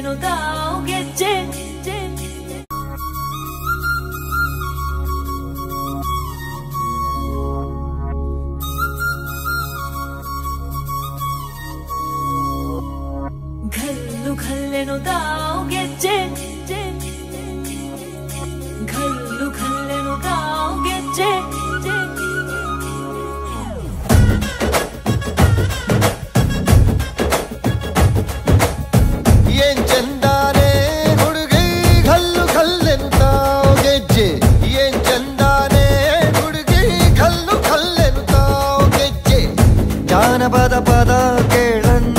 ಕಲ್ಲೆನು ತಾವು ಗೆಜ್ಜೆ ಘಲ್ಲು ಘಲ್ಲೆನು ತಾವು ಗೆಜ್ಜೆ ಘಲ್ಲು ಘಲ್ಲೆನು ತಾವು ಗೆಜ್ಜೆ ಏನ್ ಚಂದಾನೆ ಹುಡುಗಿ ಕಲ್ಲು ಕಲ್ಲೆಂತಾವ್ ಗೆಜ್ಜೆ ಏನ್ ಚಂದಾನೆ ಹುಡುಗಿ ಕಲ್ಲು ಕಲ್ಲೆಂತಾವ್ ಗೆಜ್ಜೆ ಜಾನಪದ ಪದ ಕೇಳಣ್ಣ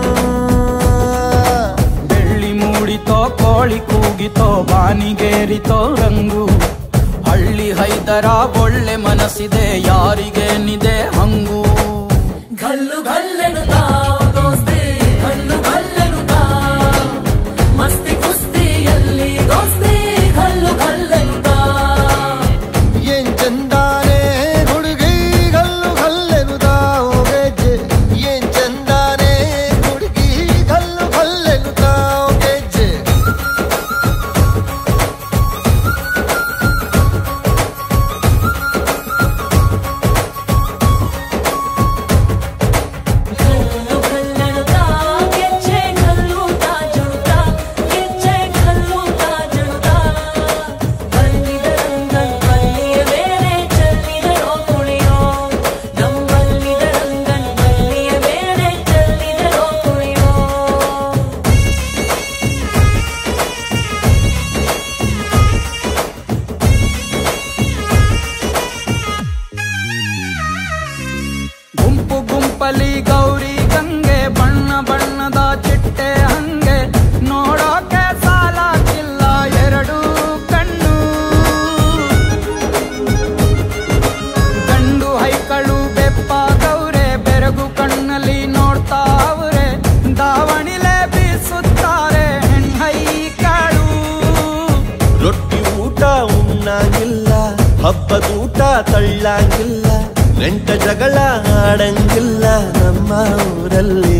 ಬೆಳ್ಳಿ ಮೂಡಿತೋ ಕೋಳಿ ಕೂಗಿತೋ ಬಾನಿಗೇರಿತೋ ರಂಗು ಹಳ್ಳಿ ಹೈದರ ಒಳ್ಳೆ ಮನಸ್ಸಿದೆ ಯಾರಿಗೇನಿದೆ ಹಂಗು ಘಲ್ಲು ಘಲ್ಲೆನು ತಾವು ದೋಸ್ತಿ ಘಲ್ಲು ಘಲ್ಲೆನು ತಾವು ಮಸ್ತಿ ಕುಸ್ತಿಯಲ್ಲಿ ದೋಸ್ತಿ ಘಲ್ಲು ಘಲ್ಲೆನು ತಾವು ಏನ್ ಚಂದಾನೆ ಹುಡುಗಿ ಕಲ್ಲು ಕಲ್ಲೆನುತಾವ್ ಗೆಜ್ಜೆ ಏನ್ ಚಂದಾನೆ ಹುಡುಗಿ ಕಲ್ಲು ಕಲ್ಲೆನುತಾವ್ ಗೆಜ್ಜೆ ಕಲ್ಲು ಕಲ್ಲನು ತಾ ಗೆಜ್ಜೆ ಕಲ್ಲು ತಾ ಜುಣುತ ಗೆಜ್ಜೆ ಕಲ್ಲು ತಾ ಜುಣುತ ಬಲ್ಲಿದ ರಂಗನ್ ಬಲ್ಲಿಯ ಮೇಲೆ ಚೆಲ್ಲಿದರೋ ಕುಣಿಯೋ ನಮ್ಮಲ್ಲಿದ ರಂಗನ್ ಬಲ್ಲಿಯ ಮೇಲೆ ಚೆಲ್ಲಿದರೋ ಕುಣಿಯೋ ಗುಂಪು ಗುಂಪಲಿ ಗೌರಿ ಗಂಗೆ ಬಣ್ಣ ಬಣ್ಣದ ಚಿಟ್ಟೆ ಹಂಗೆ ನೋಡೋಕೆ ಸಾಲಾಗಿಲ್ಲ ಎರಡು ಕಣ್ಣು ಗಂಡು ಹೈಕಳು ಬೆಪ್ಪ ಗೌರೆ ಬೆರಗು ಕಣ್ಣಲ್ಲಿ ನೋಡ್ತಾ ಅವ್ರೆ ದಾವಣಿಲೆ ಬೀಸುತ್ತಾರೆ ಹೆಣ್ಣೈಕಳು ರೊಟ್ಟಿ ಊಟ ಉಣ್ಣಂಗಿಲ್ಲ ಹಬ್ಬದೂಟ ತಳ್ಳಂಗಿಲ್ಲ ನೆಂಟ ಜಗಳ ಆಡಂಗಿಲ್ಲ ನಮ್ಮ ಊರಲ್ಲಿ